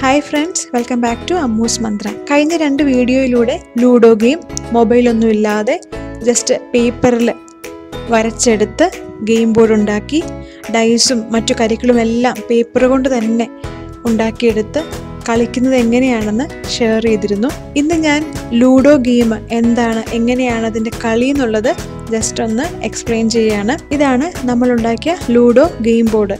hi friends welcome back to Ammus Mantra കഴിഞ്ഞ രണ്ട് വീഡിയോയിലൂടെ ലൂഡോ ഗെയിം മൊബൈലൊന്നും ഇല്ലാതെ ജസ്റ്റ് പേപ്പറിൽ വരച്ചെടുത്ത് ഗെയിം ബോർഡ് ഉണ്ടാക്കി ഡൈസും മറ്റു കരിക്കളും എല്ലാം പേപ്പർ കൊണ്ട് തന്നെ ഉണ്ടാക്കിയെടുത്ത് കളിക്കുന്നത് എങ്ങനെയാണെന്ന് ഷെയർ ചെയ്തിരുന്നു ഇന്ന് ഞാൻ ലൂഡോ ഗെയിം എന്താണ് എങ്ങനെയാണ് അതിൻ്റെ കളി എന്നുള്ളത് ജസ്റ്റ് ഒന്ന് എക്സ്പ്ലെയിൻ ചെയ്യുകയാണ് ഇതാണ് നമ്മൾ ഉണ്ടാക്കിയ ലൂഡോ ഗെയിം ബോർഡ്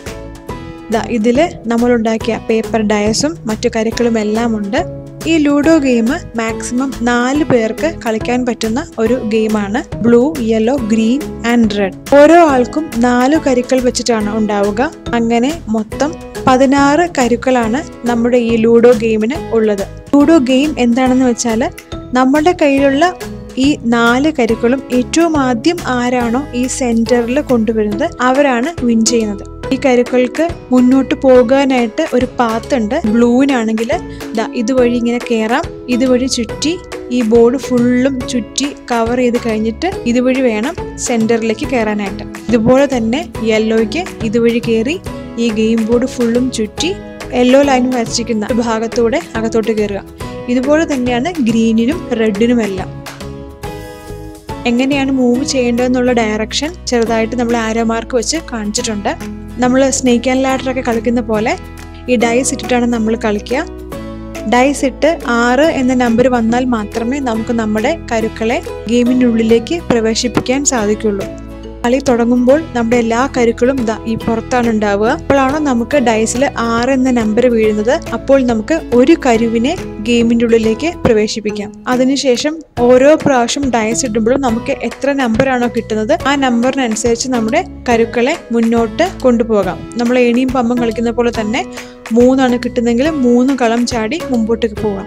ദാ ഇതിൽ നമ്മളുണ്ടാക്കിയ പേപ്പർ ഡയസും മറ്റു കരുക്കളും എല്ലാം ഉണ്ട് ഈ ലൂഡോ ഗെയിം മാക്സിമം നാല് പേർക്ക് കളിക്കാൻ പറ്റുന്ന ഒരു ഗെയിമാണ് blue yellow green and red ഓരോ ആൾക്കും നാല് കരുക്കൾ വെച്ചിട്ടാണ് ഉണ്ടാവുക അങ്ങനെ മൊത്തം പതിനാറ് കരുക്കളാണ് നമ്മുടെ ഈ ലൂഡോ ഗെയിമിന് ഉള്ളത് ലൂഡോ ഗെയിം എന്താണെന്ന് വെച്ചാൽ നമ്മുടെ കയ്യിലുള്ള ഈ നാല് കരുക്കളും ഏറ്റവും ആദ്യം ആരാണോ ഈ സെന്ററിൽ കൊണ്ടുവരുന്നത് അവരാണ് വിൻ ചെയ്യുന്നത് ഈ കരുക്കൾക്ക് മുന്നോട്ട് പോകാനായിട്ട് ഒരു പാത്ത് ഉണ്ട് ബ്ലൂവിനാണെങ്കിൽ ദാ ഇതുവഴി ഇങ്ങനെ കയറാം ഇതുവഴി ചുറ്റി ഈ ബോർഡ് ഫുള്ളും ചുറ്റി കവർ ചെയ്ത് കഴിഞ്ഞിട്ട് ഇതുവഴി വേണം സെന്ററിലേക്ക് കയറാനായിട്ട് ഇതുപോലെ തന്നെ യെല്ലോയ്ക്ക് ഇതുവഴി കയറി ഈ ഗെയിം ബോർഡ് ഫുള്ളും ചുറ്റി യെല്ലോ ലൈൻ വരച്ചിരിക്കുന്ന ഒരു ഭാഗത്തൂടെ അകത്തോട്ട് കയറുക ഇതുപോലെ തന്നെയാണ് ഗ്രീനിനും റെഡിനും എല്ലാം എങ്ങനെയാണ് മൂവ് ചെയ്യേണ്ടതെന്നുള്ള ഡയറക്ഷൻ ചെറുതായിട്ട് നമ്മൾ ആരോ മാർക്ക് വെച്ച് കാണിച്ചിട്ടുണ്ട് നമ്മൾ സ്നേക്ക് ആൻഡ് ലാഡർ ഒക്കെ കളിക്കുന്ന പോലെ ഈ ഡൈസ് ഇട്ടിട്ടാണ് നമ്മൾ കളിക്കുക ഡൈസ് ഇട്ട് ആറ് എന്ന നമ്പർ വന്നാൽ മാത്രമേ നമുക്ക് നമ്മുടെ കരുക്കളെ ഗെയിമിനുള്ളിലേക്ക് പ്രവേശിപ്പിക്കാൻ സാധിക്കുള്ളൂ കളി തുടങ്ങുമ്പോൾ നമ്മുടെ എല്ലാ കരുക്കളും ഇതാ ഈ പുറത്താണ് ഉണ്ടാവുക അപ്പോഴാണോ നമുക്ക് ഡൈസിൽ ആറ് എന്ന നമ്പർ വീഴുന്നത് അപ്പോൾ നമുക്ക് ഒരു കരുവിനെ ഗെയിമിന്റെ ഉള്ളിലേക്ക് പ്രവേശിപ്പിക്കാം അതിനുശേഷം ഓരോ പ്രാവശ്യം ഡയസ് ഇടുമ്പോഴും നമുക്ക് എത്ര നമ്പറാണോ കിട്ടുന്നത് ആ നമ്പറിനനുസരിച്ച് നമ്മുടെ കരുക്കളെ മുന്നോട്ട് കൊണ്ടുപോകാം നമ്മൾ ഏണിയും പമ്പും കളിക്കുന്ന പോലെ തന്നെ മൂന്നാണ് കിട്ടുന്നതെങ്കിൽ മൂന്ന് കളം ചാടി മുമ്പോട്ടേക്ക് പോകാം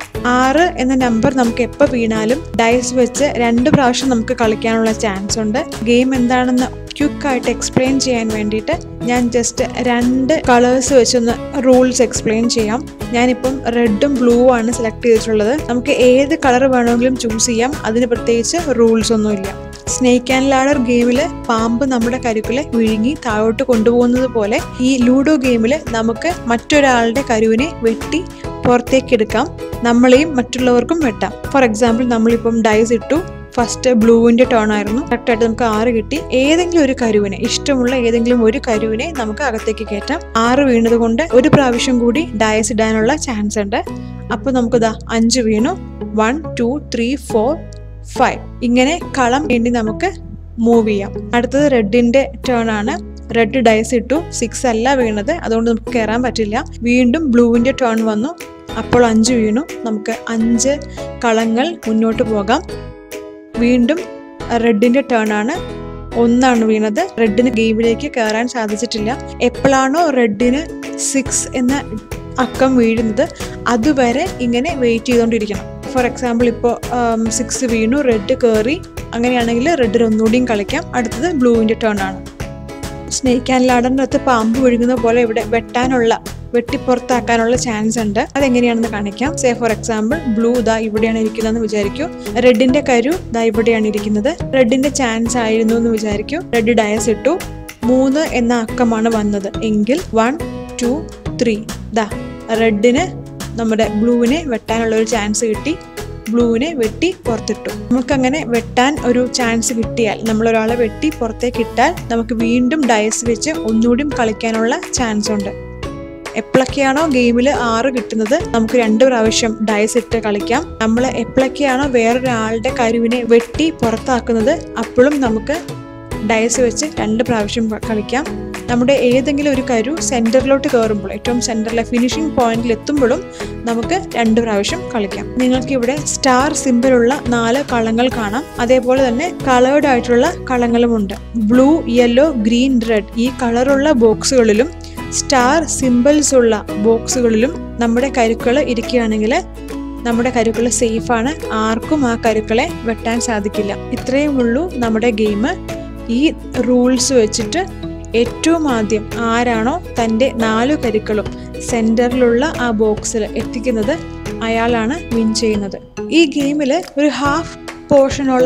ആറ് എന്ന നമ്പർ നമുക്ക് എപ്പോൾ വീണാലും ഡൈസ് വെച്ച് രണ്ട് പ്രാവശ്യം നമുക്ക് കളിക്കാനുള്ള ചാൻസ് ഉണ്ട് ഗെയിം എന്താണെന്ന് ക്വിക്കായിട്ട് എക്സ്പ്ലെയിൻ ചെയ്യാൻ വേണ്ടിയിട്ട് ഞാൻ ജസ്റ്റ് രണ്ട് കളേഴ്സ് വെച്ചൊന്ന് റൂൾസ് എക്സ്പ്ലെയിൻ ചെയ്യാം ഞാനിപ്പം റെഡും ബ്ലൂ ആണ് സെലക്ട് ചെയ്തിട്ടുള്ളത് നമുക്ക് ഏത് കളർ വേണമെങ്കിലും ചൂസ് ചെയ്യാം അതിന് പ്രത്യേകിച്ച് റൂൾസ് ഒന്നുമില്ല സ്നേക്ക് ആൻഡ് ലാഡർ ഗെയിമിൽ പാമ്പ് നമ്മുടെ കരുക്കളെ വിഴുങ്ങി താഴോട്ട് കൊണ്ടുപോകുന്നത് പോലെ ഈ ലൂഡോ ഗെയിമിൽ നമുക്ക് മറ്റൊരാളുടെ കരുവിനെ വെട്ടി പുറത്തേക്ക് എടുക്കാം നമ്മളെയും മറ്റുള്ളവർക്കും വെട്ടാം ഫോർ എക്സാമ്പിൾ നമ്മളിപ്പം ഡൈസ് ഇട്ടു ഫസ്റ്റ് ബ്ലൂവിൻ്റെ ടേൺ ആയിരുന്നു കറക്റ്റായിട്ട് നമുക്ക് ആറ് കിട്ടി ഏതെങ്കിലും ഒരു കരുവിനെ ഇഷ്ടമുള്ള ഏതെങ്കിലും ഒരു കരുവിനെ നമുക്ക് അകത്തേക്ക് കയറ്റാം ആറ് വീണത് കൊണ്ട് ഒരു പ്രാവശ്യം കൂടി ഡയസ് ഇടാനുള്ള ചാൻസ് ഉണ്ട് അപ്പോൾ നമുക്കിതാ അഞ്ച് വീണു one two three four five ഇങ്ങനെ കളം വേണ്ടി നമുക്ക് മൂവ് ചെയ്യാം അടുത്തത് റെഡിൻ്റെ ടേൺ ആണ് റെഡ് ഡൈസ് ഇട്ടു സിക്സ് അല്ല വീണത് അതുകൊണ്ട് നമുക്ക് കയറാൻ പറ്റില്ല വീണ്ടും ബ്ലൂവിൻ്റെ ടേൺ വന്നു അപ്പോൾ അഞ്ച് വീണു നമുക്ക് അഞ്ച് കളങ്ങൾ മുന്നോട്ട് പോകാം വീണ്ടും റെഡിൻ്റെ ടേൺ ആണ് ഒന്നാണ് വീണത് റെഡിന് ഗെയിമിലേക്ക് കയറാൻ സാധിച്ചിട്ടില്ല എപ്പോഴാണോ റെഡിന് സിക്സ് എന്ന അക്കം വീഴുന്നത് അതുവരെ ഇങ്ങനെ വെയിറ്റ് ചെയ്തുകൊണ്ടിരിക്കണം ഫോർ എക്സാമ്പിൾ ഇപ്പോൾ സിക്സ് വീണു റെഡ് കയറി അങ്ങനെയാണെങ്കിൽ റെഡിന് ഒന്നുകൂടിയും കളിക്കാം അടുത്തത് ബ്ലൂവിൻ്റെ ടേൺ ആണ് സ്നേക്ക് ആൻഡ് ലാഡറിൻ്റെ അകത്ത് പാമ്പ് വിഴുങ്ങുന്ന പോലെ ഇവിടെ വെട്ടാനുള്ള വെട്ടിപ്പുറത്താക്കാനുള്ള ചാൻസ് ഉണ്ട് അതെങ്ങനെയാണെന്ന് കാണിക്കാം സേ ഫോർ എക്സാമ്പിൾ ബ്ലൂ ദാ ഇവിടെയാണ് ഇരിക്കുന്നതെന്ന് വിചാരിക്കൂ റെഡിന്റെ കരു ദാ ഇവിടെയാണ് ഇരിക്കുന്നത് റെഡിന്റെ ചാൻസ് ആയിരുന്നു എന്ന് വിചാരിക്കൂ റെഡ് ഡയസ് ഇട്ടു മൂന്ന് എന്ന അക്കമാണ് വന്നത് എങ്കിൽ വൺ ടു ത്രീ ദാ റെഡിന് നമ്മുടെ ബ്ലൂവിനെ വെട്ടാനുള്ള ഒരു ചാൻസ് കിട്ടി ബ്ലൂവിനെ വെട്ടി പുറത്തിട്ടു നമുക്കങ്ങനെ വെട്ടാൻ ഒരു ചാൻസ് കിട്ടിയാൽ നമ്മൾ ഒരാളെ വെട്ടി പുറത്തേക്ക് ഇട്ടാൽ നമുക്ക് വീണ്ടും ഡയസ് വെച്ച് ഒന്നുകൂടി കളിക്കാനുള്ള ചാൻസ് ഉണ്ട് എപ്പോഴൊക്കെയാണോ ഗെയിമിൽ ആറ് കിട്ടുന്നത് നമുക്ക് രണ്ട് പ്രാവശ്യം ഡയസ് ഇട്ട് കളിക്കാം നമ്മൾ എപ്പോഴൊക്കെയാണോ വേറൊരാളുടെ കരുവിനെ വെട്ടി പുറത്താക്കുന്നത് അപ്പോഴും നമുക്ക് ഡയസ് വെച്ച് രണ്ട് പ്രാവശ്യം കളിക്കാം നമ്മുടെ ഏതെങ്കിലും ഒരു കരു സെന്ററിലോട്ട് കയറുമ്പോൾ ഏറ്റവും സെന്ററിലെ ഫിനിഷിംഗ് പോയിന്റിൽ എത്തുമ്പോഴും നമുക്ക് രണ്ട് പ്രാവശ്യം കളിക്കാം നിങ്ങൾക്ക് ഇവിടെ സ്റ്റാർ സിമ്പിളുള്ള നാല് കളങ്ങൾ കാണാം അതേപോലെ തന്നെ കളേർഡ് ആയിട്ടുള്ള കളങ്ങളുമുണ്ട് ബ്ലൂ യെല്ലോ ഗ്രീൻ റെഡ് ഈ കളറുള്ള ബോക്സുകളിലും സ്റ്റാർ സിമ്പിൾസ് ഉള്ള ബോക്സുകളിലും നമ്മുടെ കരുക്കൾ ഇരിക്കുകയാണെങ്കിൽ നമ്മുടെ കരുക്കൾ സേഫാണ് ആർക്കും ആ കരുക്കളെ വെട്ടാൻ സാധിക്കില്ല ഇത്രയും ഉള്ളൂ നമ്മുടെ ഗെയിം ഈ റൂൾസ് വെച്ചിട്ട് ഏറ്റവും ആദ്യം ആരാണോ തൻ്റെ നാലു കരുക്കളും സെൻറ്ററിലുള്ള ആ ബോക്സിൽ എത്തിക്കുന്നത് അയാളാണ് വിൻ ചെയ്യുന്നത് ഈ ഗെയിമിൽ ഒരു ഹാഫ് പോർഷനോളം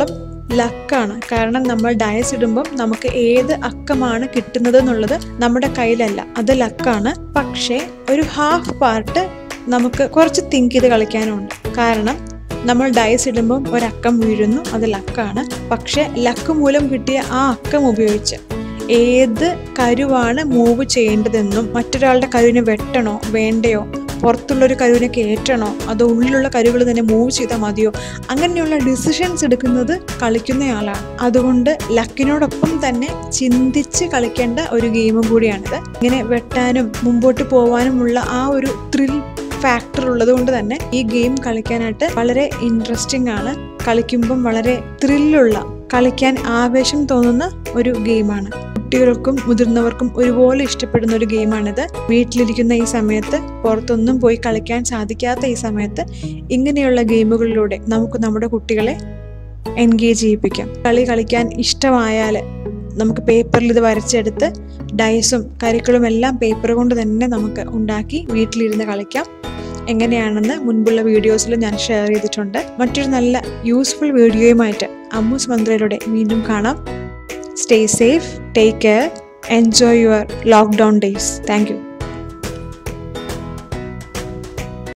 ലക്കാണ് കാരണം നമ്മൾ ഡയസ് ഇടുമ്പം നമുക്ക് ഏത് അക്കമാണ് കിട്ടുന്നത് എന്നുള്ളത് നമ്മുടെ കയ്യിലല്ല അത് ലക്കാണ് പക്ഷേ ഒരു ഹാഫ് പാർട്ട് നമുക്ക് കുറച്ച് തിങ്ക് ചെയ്ത് കളിക്കാനുണ്ട് കാരണം നമ്മൾ ഡയസ് ഇടുമ്പം ഒരക്കം വീഴുന്നു അത് ലക്കാണ് പക്ഷെ ലക്ക് മൂലം കിട്ടിയ ആ അക്കം ഉപയോഗിച്ച് ഏത് കരുവാണ് മൂവ് ചെയ്യേണ്ടതെന്നും മറ്റൊരാളുടെ കരുവിനെ വെട്ടണോ വേണ്ടയോ പുറത്തുള്ളൊരു കരുവിനെ കയറ്റണോ അതോ ഉള്ളിലുള്ള കരുവുകൾ തന്നെ മൂവ് ചെയ്താൽ മതിയോ അങ്ങനെയുള്ള ഡിസിഷൻസ് എടുക്കുന്നത് കളിക്കുന്നയാളാണ് അതുകൊണ്ട് ലക്കിനോടൊപ്പം തന്നെ ചിന്തിച്ച് കളിക്കേണ്ട ഒരു ഗെയിമും കൂടിയാണിത് ഇങ്ങനെ വെട്ടാനും മുമ്പോട്ട് പോവാനുമുള്ള ആ ഒരു ത്രിൽ ഫാക്ടർ ഉള്ളത് കൊണ്ട് തന്നെ ഈ ഗെയിം കളിക്കാനായിട്ട് വളരെ ഇൻട്രസ്റ്റിംഗ് ആണ് കളിക്കുമ്പം വളരെ ത്രില്ലുള്ള കളിക്കാൻ ആവേശം തോന്നുന്ന ഒരു ഗെയിമാണ് കുട്ടികൾക്കും മുതിർന്നവർക്കും ഒരുപോലെ ഇഷ്ടപ്പെടുന്ന ഒരു ഗെയിമാണിത് വീട്ടിലിരിക്കുന്ന ഈ സമയത്ത് പുറത്തൊന്നും പോയി കളിക്കാൻ സാധിക്കാത്ത ഈ സമയത്ത് ഇങ്ങനെയുള്ള ഗെയിമുകളിലൂടെ നമുക്ക് നമ്മുടെ കുട്ടികളെ എൻഗേജ് ചെയ്യിപ്പിക്കാം കളി കളിക്കാൻ ഇഷ്ടമായാൽ നമുക്ക് പേപ്പറിൽ ഇത് വരച്ചെടുത്ത് ഡൈസും കരിക്കളും എല്ലാം പേപ്പർ കൊണ്ട് തന്നെ നമുക്ക് ഉണ്ടാക്കി വീട്ടിലിരുന്ന് കളിക്കാം എങ്ങനെയാണെന്ന് മുൻപുള്ള വീഡിയോസിൽ ഞാൻ ഷെയർ ചെയ്തിട്ടുണ്ട് മറ്റൊരു നല്ല യൂസ്ഫുൾ വീഡിയോയുമായിട്ട് അമ്മൂസ് മന്ത്രയിലൂടെ വീണ്ടും കാണാം stay safe take care enjoy your lockdown days thank U